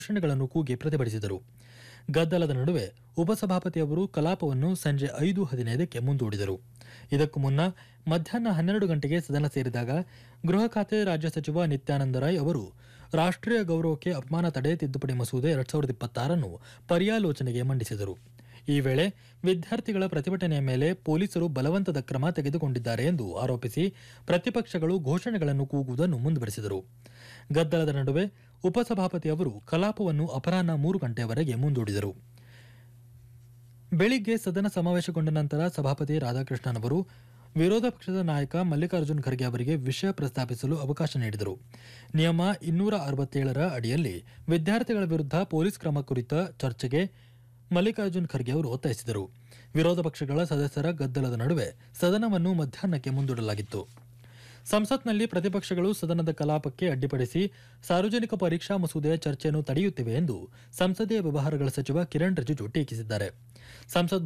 ಘೋಷಣೆಗಳನ್ನು ಕೂಗಿ ಪ್ರತಿಭಟಿಸಿದರು ಗದ್ದಲದ ನಡುವೆ ಉಪಸಭಾಪತಿಯವರು ಕಲಾಪವನ್ನು ಸಂಜೆ ಐದು ಹದಿನೈದಕ್ಕೆ ಮುಂದೂಡಿದರು ಇದಕ್ಕೂ ಮುನ್ನ ಮಧ್ಯಾಹ್ನ ಹನ್ನೆರಡು ಗಂಟೆಗೆ ಸದನ ಸೇರಿದಾಗ ಗೃಹ ಖಾತೆ ರಾಜ್ಯ ಸಚಿವ ನಿತ್ಯಾನಂದ ರಾಯ್ ಅವರು ರಾಷ್ಟ್ರೀಯ ಗೌರವಕ್ಕೆ ಅಪಮಾನ ತಡೆ ತಿದ್ದುಪಡಿ ಮಸೂದೆ ಎರಡ್ ಸಾವಿರದ ಇಪ್ಪತ್ತಾರನ್ನು ಪರ್ಯಾಲೋಚನೆಗೆ ಮಂಡಿಸಿದರು ಈ ವೇಳೆ ವಿದ್ಯಾರ್ಥಿಗಳ ಪ್ರತಿಭಟನೆಯ ಮೇಲೆ ಪೊಲೀಸರು ಬಲವಂತದ ಕ್ರಮ ತೆಗೆದುಕೊಂಡಿದ್ದಾರೆ ಎಂದು ಆರೋಪಿಸಿ ಪ್ರತಿಪಕ್ಷಗಳು ಘೋಷಣೆಗಳನ್ನು ಕೂಗುವುದನ್ನು ಮುಂದುವರೆಸಿದರು ಗದ್ದಲದ ನಡುವೆ ಉಪಸಭಾಪತಿ ಅವರು ಕಲಾಪವನ್ನು ಅಪರಾಹ್ನ ಮೂರು ಗಂಟೆಯವರೆಗೆ ಮುಂದೂಡಿದರು ಬೆಳಿಗ್ಗೆ ಸದನ ಸಮಾವೇಶಗೊಂಡ ನಂತರ ಸಭಾಪತಿ ರಾಧಾಕೃಷ್ಣನ್ ಅವರು ವಿರೋಧ ಪಕ್ಷದ ನಾಯಕ ಮಲ್ಲಿಕಾರ್ಜುನ್ ಖರ್ಗೆ ಅವರಿಗೆ ವಿಷಯ ಪ್ರಸ್ತಾಪಿಸಲು ಅವಕಾಶ ನೀಡಿದರು ನಿಯಮ ಇನ್ನೂರ ಅರವತ್ತೇಳರ ಅಡಿಯಲ್ಲಿ ವಿದ್ಯಾರ್ಥಿಗಳ ವಿರುದ್ಧ ಪೊಲೀಸ್ ಕ್ರಮ ಕುರಿತ ಚರ್ಚೆಗೆ ಮಲ್ಲಿಕಾರ್ಜುನ್ ಖರ್ಗೆ ಅವರು ಒತ್ತಾಯಿಸಿದರು ವಿರೋಧ ಪಕ್ಷಗಳ ಸದಸ್ಯರ ಗದ್ದಲದ ನಡುವೆ ಸದನವನ್ನು ಮಧ್ಯಾಹ್ನಕ್ಕೆ ಮುಂದೂಡಲಾಗಿತ್ತು ಸಂಸತ್ನಲ್ಲಿ ಪ್ರತಿಪಕ್ಷಗಳು ಸದನದ ಕಲಾಪಕ್ಕೆ ಅಡ್ಡಿಪಡಿಸಿ ಸಾರ್ವಜನಿಕ ಪರೀಕ್ಷಾ ಮಸೂದೆಯ ಚರ್ಚೆಯನ್ನು ತಡೆಯುತ್ತಿವೆ ಎಂದು ಸಂಸದೀಯ ವ್ಯವಹಾರಗಳ ಸಚಿವ ಕಿರಣ್ ರಿಜಿಜು ಟೀಕಿಸಿದ್ದಾರೆ ಸಂಸತ್